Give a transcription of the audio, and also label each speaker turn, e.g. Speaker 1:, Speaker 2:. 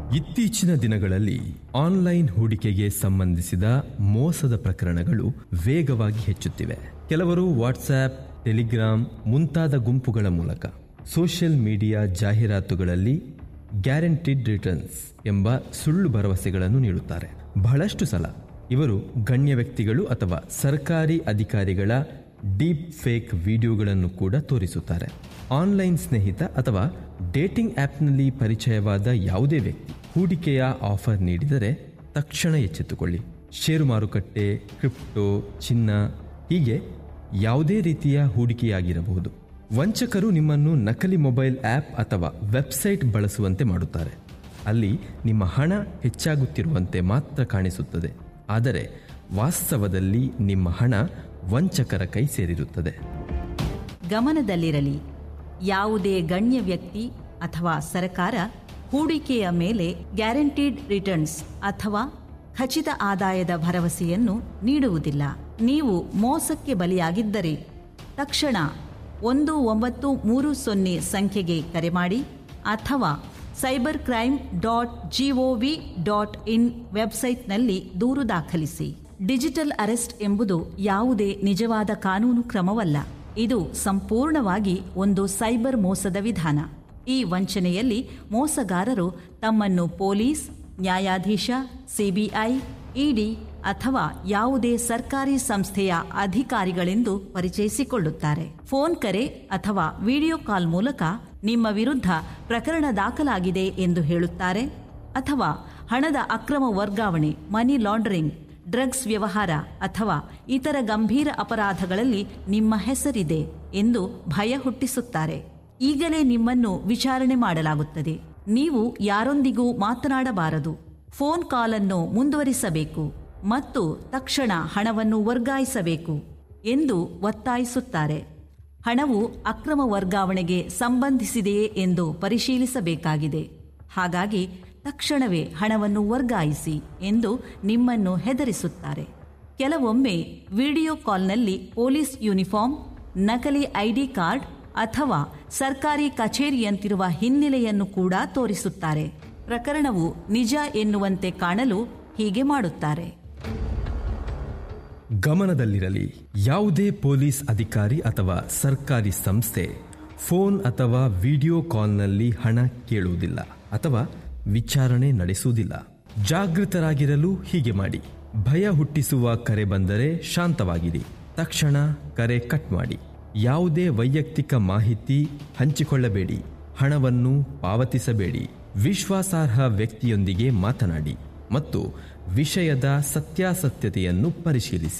Speaker 1: ಇತ್ತೀಚಿನ ದಿನಗಳಲ್ಲಿ ಆನ್ಲೈನ್ ಹೂಡಿಕೆಗೆ ಸಂಬಂಧಿಸಿದ ಮೋಸದ ಪ್ರಕರಣಗಳು ವೇಗವಾಗಿ ಹೆಚ್ಚುತ್ತಿವೆ ಕೆಲವರು ವಾಟ್ಸ್ಆಪ್ ಟೆಲಿಗ್ರಾಮ್ ಮುಂತಾದ ಗುಂಪುಗಳ ಮೂಲಕ ಸೋಷಿಯಲ್ ಮೀಡಿಯಾ ಜಾಹೀರಾತುಗಳಲ್ಲಿ ಗ್ಯಾರಂಟಿಡ್ ರಿಟರ್ನ್ಸ್ ಎಂಬ ಸುಳ್ಳು ಭರವಸೆಗಳನ್ನು ನೀಡುತ್ತಾರೆ ಬಹಳಷ್ಟು ಸಲ ಇವರು ಗಣ್ಯ ವ್ಯಕ್ತಿಗಳು ಅಥವಾ ಸರ್ಕಾರಿ ಅಧಿಕಾರಿಗಳ ಡೀಪ್ ಫೇಕ್ ವಿಡಿಯೋಗಳನ್ನು ಕೂಡ ತೋರಿಸುತ್ತಾರೆ ಆನ್ಲೈನ್ ಸ್ನೇಹಿತ ಅಥವಾ ಡೇಟಿಂಗ್ ಆ್ಯಪ್ನಲ್ಲಿ ಪರಿಚಯವಾದ ಯಾವುದೇ ವ್ಯಕ್ತಿ ಹೂಡಿಕೆಯ ಆಫರ್ ನೀಡಿದರೆ ತಕ್ಷಣ ಎಚ್ಚೆತ್ತುಕೊಳ್ಳಿ ಷೇರು ಮಾರುಕಟ್ಟೆ ಕ್ರಿಪ್ಟೋ ಚಿನ್ನ ಹೀಗೆ ಯಾವುದೇ ರೀತಿಯ ಹೂಡಿಕೆಯಾಗಿರಬಹುದು ವಂಚಕರು ನಿಮ್ಮನ್ನು ನಕಲಿ ಮೊಬೈಲ್ ಆ್ಯಪ್ ಅಥವಾ ವೆಬ್ಸೈಟ್ ಬಳಸುವಂತೆ ಮಾಡುತ್ತಾರೆ ಅಲ್ಲಿ ನಿಮ್ಮ ಹಣ ಹೆಚ್ಚಾಗುತ್ತಿರುವಂತೆ ಮಾತ್ರ ಕಾಣಿಸುತ್ತದೆ ಆದರೆ ವಾಸ್ತವದಲ್ಲಿ ನಿಮ್ಮ ಹಣ ವಂಚಕರ ಕೈ ಸೇರಿರುತ್ತದೆ
Speaker 2: ಗಮನದಲ್ಲಿರಲಿ ಯಾವುದೇ ಗಣ್ಯ ವ್ಯಕ್ತಿ ಅಥವಾ ಸರ್ಕಾರ ಹೂಡಿಕೆಯ ಮೇಲೆ ಗ್ಯಾರಂಟಿಡ್ ರಿಟರ್ನ್ಸ್ ಅಥವಾ ಖಚಿತ ಆದಾಯದ ಭರವಸೆಯನ್ನು ನೀಡುವುದಿಲ್ಲ ನೀವು ಮೋಸಕ್ಕೆ ಬಲಿಯಾಗಿದ್ದರೆ ತಕ್ಷಣ ಒಂದು ಒಂಬತ್ತು ಮೂರು ಸೊನ್ನೆ ಸಂಖ್ಯೆಗೆ ಕರೆ ಮಾಡಿ ಅಥವಾ cyber crime dot GOV dot in ವೆಬ್ಸೈಟ್ನಲ್ಲಿ ದೂರು ದಾಖಲಿಸಿ ಡಿಜಿಟಲ್ ಅರೆಸ್ಟ್ ಎಂಬುದು ಯಾವುದೇ ನಿಜವಾದ ಕಾನೂನು ಕ್ರಮವಲ್ಲ ಇದು ಸಂಪೂರ್ಣವಾಗಿ ಒಂದು ಸೈಬರ್ ಮೋಸದ ವಿಧಾನ ಈ ವಂಚನೆಯಲ್ಲಿ ಮೋಸಗಾರರು ತಮ್ಮನ್ನು ಪೊಲೀಸ್ ನ್ಯಾಯಾಧೀಶ ಸಿಬಿಐ ಇಡಿ ಅಥವಾ ಯಾವುದೇ ಸರ್ಕಾರಿ ಸಂಸ್ಥೆಯ ಅಧಿಕಾರಿಗಳೆಂದು ಪರಿಚಯಿಸಿಕೊಳ್ಳುತ್ತಾರೆ ಫೋನ್ ಕರೆ ಅಥವಾ ವಿಡಿಯೋ ಕಾಲ್ ಮೂಲಕ ನಿಮ್ಮ ವಿರುದ್ಧ ಪ್ರಕರಣ ದಾಖಲಾಗಿದೆ ಎಂದು ಹೇಳುತ್ತಾರೆ ಅಥವಾ ಹಣದ ಅಕ್ರಮ ವರ್ಗಾವಣೆ ಮನಿ ಲಾಂಡರಿಂಗ್ ಡ್ರಗ್ಸ್ ವ್ಯವಹಾರ ಅಥವಾ ಇತರ ಗಂಭೀರ ಅಪರಾಧಗಳಲ್ಲಿ ನಿಮ್ಮ ಹೆಸರಿದೆ ಎಂದು ಭಯ ಹುಟ್ಟಿಸುತ್ತಾರೆ ಈಗಲೇ ನಿಮ್ಮನ್ನು ವಿಚಾರಣೆ ಮಾಡಲಾಗುತ್ತದೆ ನೀವು ಯಾರೊಂದಿಗೂ ಮಾತನಾಡಬಾರದು ಫೋನ್ ಕಾಲನ್ನು ಮುಂದುವರಿಸಬೇಕು ಮತ್ತು ತಕ್ಷಣ ಹಣವನ್ನು ವರ್ಗಾಯಿಸಬೇಕು ಎಂದು ಒತ್ತಾಯಿಸುತ್ತಾರೆ ಹಣವು ಅಕ್ರಮ ವರ್ಗಾವಣೆಗೆ ಸಂಬಂಧಿಸಿದೆಯೇ ಎಂದು ಪರಿಶೀಲಿಸಬೇಕಾಗಿದೆ ಹಾಗಾಗಿ ತಕ್ಷಣವೇ ಹಣವನ್ನು ವರ್ಗಾಯಿಸಿ ಎಂದು ನಿಮ್ಮನ್ನು ಹೆದರಿಸುತ್ತಾರೆ ಕೆಲವೊಮ್ಮೆ ವಿಡಿಯೋ ಕಾಲ್ನಲ್ಲಿ ಪೊಲೀಸ್ ಯೂನಿಫಾರ್ಮ್ ನಕಲಿ ಐಡಿ ಕಾರ್ಡ್ ಅಥವಾ ಸರ್ಕಾರಿ ಕಚೇರಿಯಂತಿರುವ ಹಿನ್ನೆಲೆಯನ್ನು ಕೂಡ ತೋರಿಸುತ್ತಾರೆ ಪ್ರಕರಣವು ನಿಜ ಎನ್ನುವಂತೆ ಕಾಣಲು ಹೀಗೆ ಮಾಡುತ್ತಾರೆ
Speaker 1: ಗಮನದಲ್ಲಿರಲಿ ಯಾವುದೇ ಪೊಲೀಸ್ ಅಧಿಕಾರಿ ಅಥವಾ ಸರ್ಕಾರಿ ಸಂಸ್ಥೆ ಫೋನ್ ಅಥವಾ ವಿಡಿಯೋ ಕಾಲ್ನಲ್ಲಿ ಹಣ ಕೇಳುವುದಿಲ್ಲ ಅಥವಾ ವಿಚಾರಣೆ ನಡೆಸುವುದಿಲ್ಲ ಜಾಗೃತರಾಗಿರಲು ಹೀಗೆ ಮಾಡಿ ಭಯ ಹುಟ್ಟಿಸುವ ಕರೆ ಬಂದರೆ ಶಾಂತವಾಗಿರಿ ತಕ್ಷಣ ಕರೆ ಕಟ್ ಮಾಡಿ ಯಾವುದೇ ವೈಯಕ್ತಿಕ ಮಾಹಿತಿ ಹಂಚಿಕೊಳ್ಳಬೇಡಿ ಹಣವನ್ನು ಪಾವತಿಸಬೇಡಿ ವಿಶ್ವಾಸಾರ್ಹ ವ್ಯಕ್ತಿಯೊಂದಿಗೆ ಮಾತನಾಡಿ ಮತ್ತು ವಿಷಯದ ಸತ್ಯಾಸತ್ಯತೆಯನ್ನು ಪರಿಶೀಲಿಸಿ